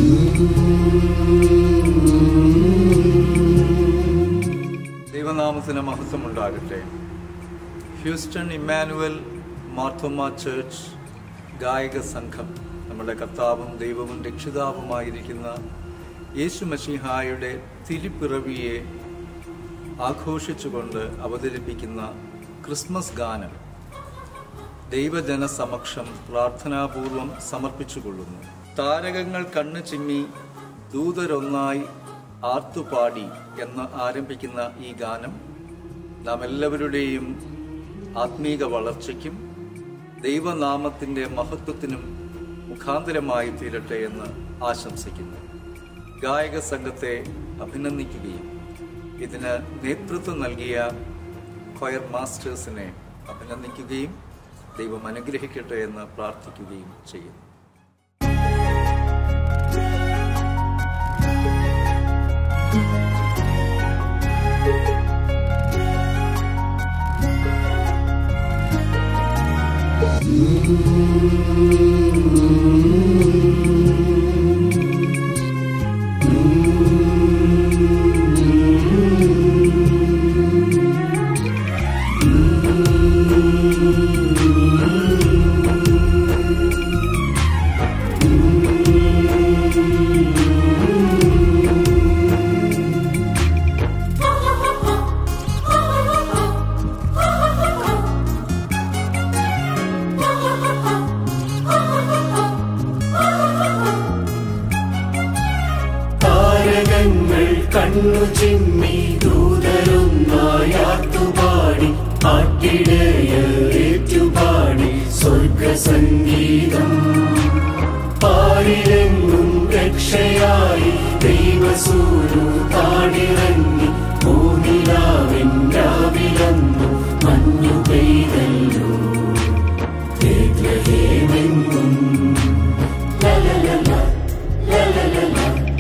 ദൈവനാമത്തിന് മഹത്വമുണ്ടാകട്ടെ Houston Emmanuel Marthoma church ഗായക സംഘം നമ്മുടെ കർത്താവും ദൈവവും രക്ഷിതാവുമായിരിക്കുന്ന യേശു മഷിഹായുടെ തിരുപ്പിറവിയെ ആഘോഷിച്ചുകൊണ്ട് അവതരിപ്പിക്കുന്ന ക്രിസ്മസ് ഗാനം ദൈവജന സമക്ഷം പ്രാർത്ഥനാപൂർവം സമർപ്പിച്ചുകൊള്ളുന്നു താരകങ്ങൾ കണ്ണു ചിമ്മി ദൂതരൊന്നായി ആർത്തുപാടി എന്ന് ആരംഭിക്കുന്ന ഈ ഗാനം നാം എല്ലാവരുടെയും ആത്മീക വളർച്ചയ്ക്കും ദൈവനാമത്തിൻ്റെ മഹത്വത്തിനും മുഖാന്തരമായി തീരട്ടെ എന്ന് ആശംസിക്കുന്നു ഗായക സംഘത്തെ അഭിനന്ദിക്കുകയും ഇതിന് നേതൃത്വം നൽകിയ കൊയർ മാസ്റ്റേഴ്സിനെ അഭിനന്ദിക്കുകയും ദൈവം അനുഗ്രഹിക്കട്ടെ എന്ന് പ്രാർത്ഥിക്കുകയും ചെയ്യുന്നു താരകങ്ങൾ കണ്ണു ചിമ്മി ദൂതരൊന്നായാത്തുപാടി ആട്ടിടയേറ്റുപാടി സ്വർഗസംഗീതം പാരിലെങ്ങും രക്ഷയായി ദൈവസൂരു താടിറങ്ങി ഭൂമിലാവിൻ രാവിലന്നു മഞ്ഞു പെയ്തല്ലോ ബേത്ലഹേമെങ്ങും ലലലല ലലലല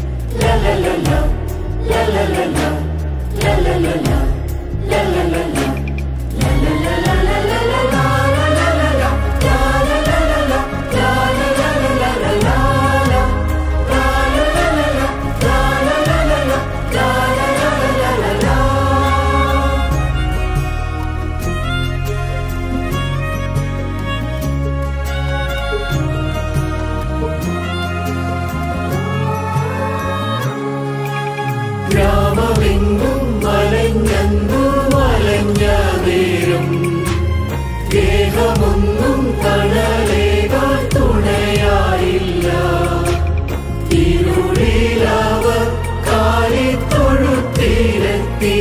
ഗ്രാമമെങ്ങും മലഞ്ഞന്നു മലഞ്ഞ നേരം ഗേഹമൊന്നും തണലേകാൻ തുണയായില്ല ഇരുളിലവർ കാലിത്തൊഴുത്തിലെത്തി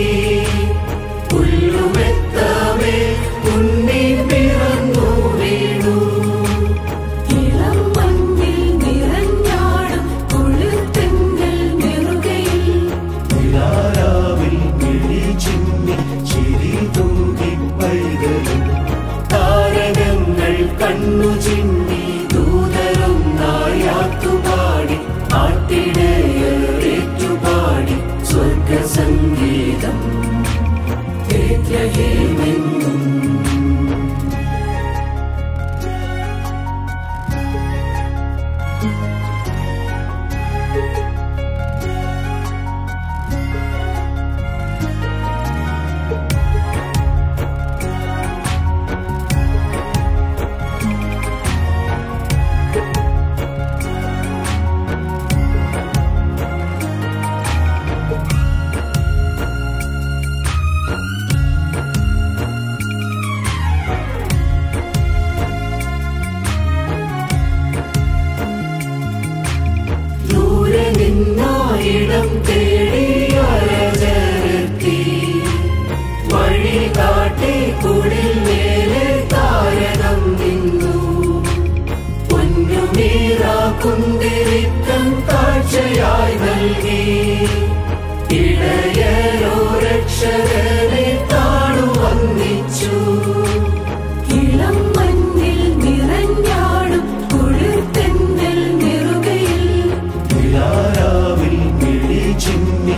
പുല്ലുമെത്തമേ ഉണ്ണി പിറന്നു വീണു ഇളം മണ്ണിൽ നിറഞ്ഞാടും കൊളുത്തെങ്കൽ നെറുകയിൽ നിലാരാവിൽ മിഴി ചിമ്മി ചിരി തൂകി പൈതലും താരകങ്ങൾ കണ്ണു ചിമ്മി ദൂതരൊന്നായാത്തുപാടി ആട്ടിടയേറ്റുപാടി സ്വർഗസംഗീതം ബേത്ലഹേമെങ്ങും ദൂരെ നിന്നായിടം തേടി അരജരത്തി വഴി കാട്ടി കുടിൽ മേലെ താരകം നിന്നു പൊന്നുമീറാക്കുന്തിരിക്കം കാഴ്ചയായി നൽകി ഇടയരോ രക്ഷകനെ താണു വന്നിച്ചു ഇളം മണ്ണിൽ നിറഞ്ഞാടും കൊളുത്തെങ്കൽ നെറുകയിൽ നിലാരാവിൽ മിഴി ചിമ്മി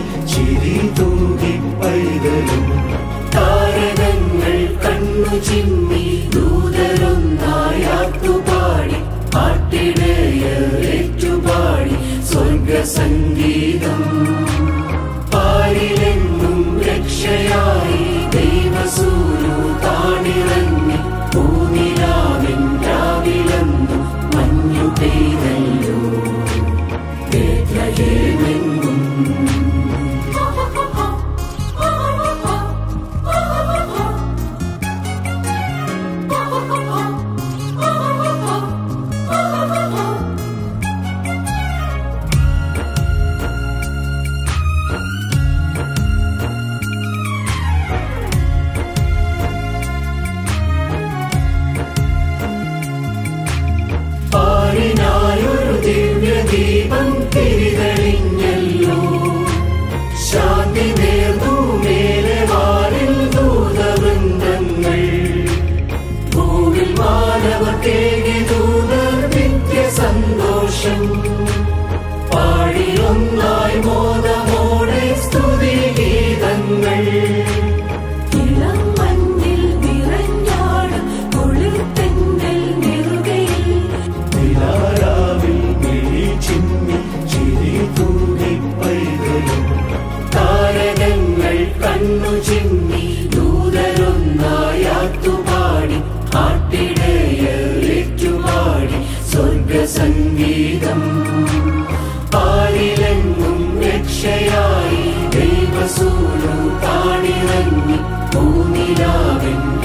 നിലാവിൻ